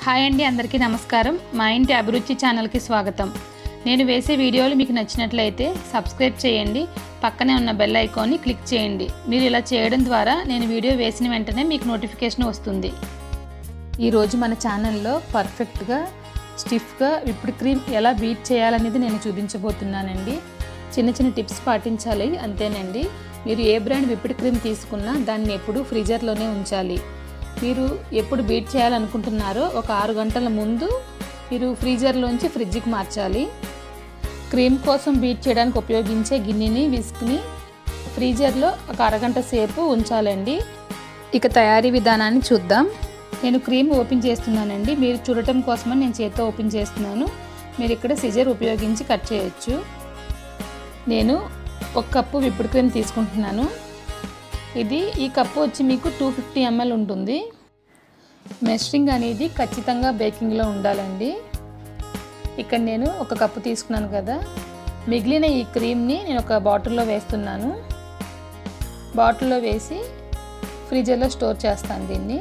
hi అండి అందరికీ నమస్కారం మా ఇంటి అభిరుచి ఛానల్కి స్వాగతం నేను వేసే వీడియోలు మీకు నచ్చినట్లయితే సబ్స్క్రైబ్ చేయండి పక్కనే ఉన్న బెల్ ఐకాన్ని క్లిక్ చేయండి మీరు ఇలా చేయడం ద్వారా నేను వీడియో వేసిన వెంటనే మీకు నోటిఫికేషన్ వస్తుంది ఈరోజు మన ఛానల్లో పర్ఫెక్ట్గా స్టిఫ్గా విప్పుడు క్రీమ్ ఎలా బీట్ చేయాలనేది నేను చూపించబోతున్నానండి చిన్న చిన్న టిప్స్ పాటించాలి అంతేనండి మీరు ఏ బ్రాండ్ విప్పుడు క్రీమ్ తీసుకున్నా దాన్ని ఎప్పుడు ఫ్రీజర్లోనే ఉంచాలి మీరు ఎప్పుడు బీట్ చేయాలనుకుంటున్నారో ఒక ఆరు గంటల ముందు మీరు ఫ్రీజర్లోంచి ఫ్రిడ్జ్కి మార్చాలి క్రీమ్ కోసం బీట్ చేయడానికి ఉపయోగించే గిన్నెని విస్క్ని ఫ్రీజర్లో ఒక అరగంట సేపు ఉంచాలండి ఇక తయారీ విధానాన్ని చూద్దాం నేను క్రీమ్ ఓపెన్ చేస్తున్నానండి మీరు చూడటం కోసమని నేను చేత్తో ఓపెన్ చేస్తున్నాను మీరు ఇక్కడ సిజర్ ఉపయోగించి కట్ చేయొచ్చు నేను ఒక కప్పు విప్పుడు క్రీమ్ తీసుకుంటున్నాను ఇది ఈ కప్పు వచ్చి మీకు టూ ఫిఫ్టీ ఎంఎల్ ఉంటుంది మెషరింగ్ అనేది ఖచ్చితంగా బేకింగ్లో ఉండాలండి ఇక్కడ నేను ఒక కప్పు తీసుకున్నాను కదా మిగిలిన ఈ క్రీమ్ని నేను ఒక బాటిల్లో వేస్తున్నాను బాటిల్లో వేసి ఫ్రీజర్లో స్టోర్ చేస్తాను దీన్ని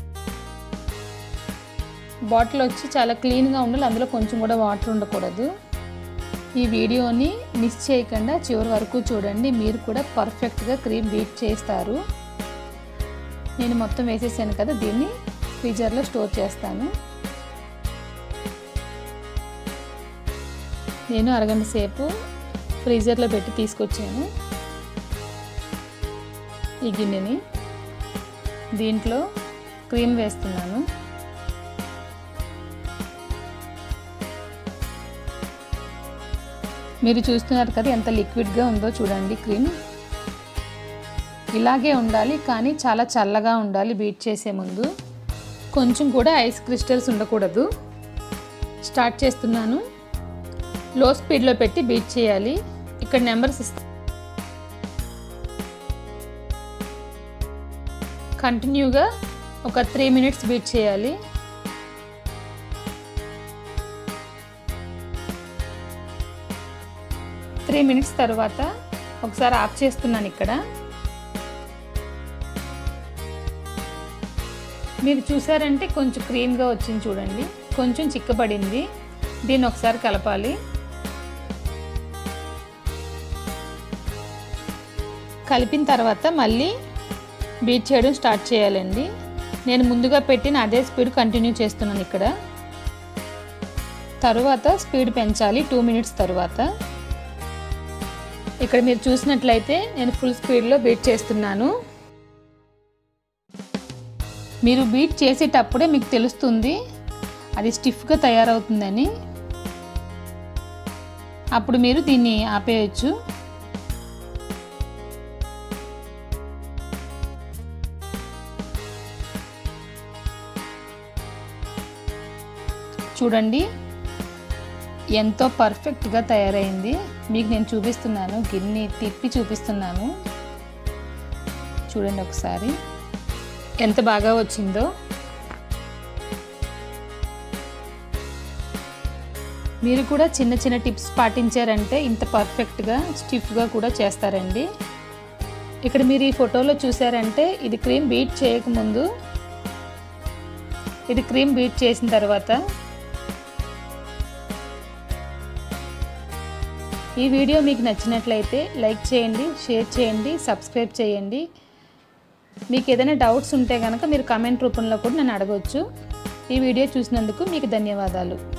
బాటిల్ వచ్చి చాలా క్లీన్గా ఉండాలి అందులో కొంచెం కూడా వాటర్ ఉండకూడదు ఈ వీడియోని మిస్ చేయకుండా చివరి వరకు చూడండి మీరు కూడా పర్ఫెక్ట్గా క్రీమ్ బీట్ చేస్తారు నేను మొత్తం వేసేసాను కదా దీన్ని ఫ్రీజర్లో స్టోర్ చేస్తాను నేను అరగంట సేపు ఫ్రీజర్లో పెట్టి తీసుకొచ్చాను ఈ గిన్నెని దీంట్లో క్రీమ్ వేస్తున్నాను మీరు చూస్తున్నారు కదా ఎంత లిక్విడ్గా ఉందో చూడండి క్రీమ్ ఇలాగే ఉండాలి కానీ చాలా చల్లగా ఉండాలి బీట్ చేసే ముందు కొంచెం కూడా ఐస్ క్రిస్టల్స్ ఉండకూడదు స్టార్ట్ చేస్తున్నాను లో స్పీడ్లో పెట్టి బీట్ చేయాలి ఇక్కడ నెంబర్స్ ఇస్తా కంటిన్యూగా ఒక త్రీ మినిట్స్ బీట్ చేయాలి త్రీ మినిట్స్ తర్వాత ఒకసారి ఆఫ్ చేస్తున్నాను ఇక్కడ మీరు చూసారంటే కొంచెం క్రీమ్గా వచ్చింది చూడండి కొంచెం చిక్కబడింది దీన్ని ఒకసారి కలపాలి కలిపిన తర్వాత మళ్ళీ బీట్ చేయడం స్టార్ట్ చేయాలండి నేను ముందుగా పెట్టిన అదే స్పీడ్ కంటిన్యూ చేస్తున్నాను ఇక్కడ తరువాత స్పీడ్ పెంచాలి టూ మినిట్స్ తర్వాత ఇక్కడ మీరు చూసినట్లయితే నేను ఫుల్ స్పీడ్లో బీట్ చేస్తున్నాను మీరు బీట్ చేసేటప్పుడే మీకు తెలుస్తుంది అది స్టిఫ్గా తయారవుతుందని అప్పుడు మీరు దీన్ని ఆపేయచ్చు చూడండి ఎంతో పర్ఫెక్ట్గా తయారైంది మీకు నేను చూపిస్తున్నాను గిన్నె తిప్పి చూపిస్తున్నాను చూడండి ఒకసారి ఎంత బాగా వచ్చిందో మీరు కూడా చిన్న చిన్న టిప్స్ పాటించారంటే ఇంత పర్ఫెక్ట్గా స్టిఫ్గా కూడా చేస్తారండి ఇక్కడ మీరు ఈ ఫోటోలో చూసారంటే ఇది క్రీమ్ బీట్ చేయకముందు ఇది క్రీమ్ బీట్ చేసిన తర్వాత ఈ వీడియో మీకు నచ్చినట్లయితే లైక్ చేయండి షేర్ చేయండి సబ్స్క్రైబ్ చేయండి మీకు ఏదైనా డౌట్స్ ఉంటే కనుక మీరు కామెంట్ రూపంలో కూడా నన్ను అడగవచ్చు ఈ వీడియో చూసినందుకు మీకు ధన్యవాదాలు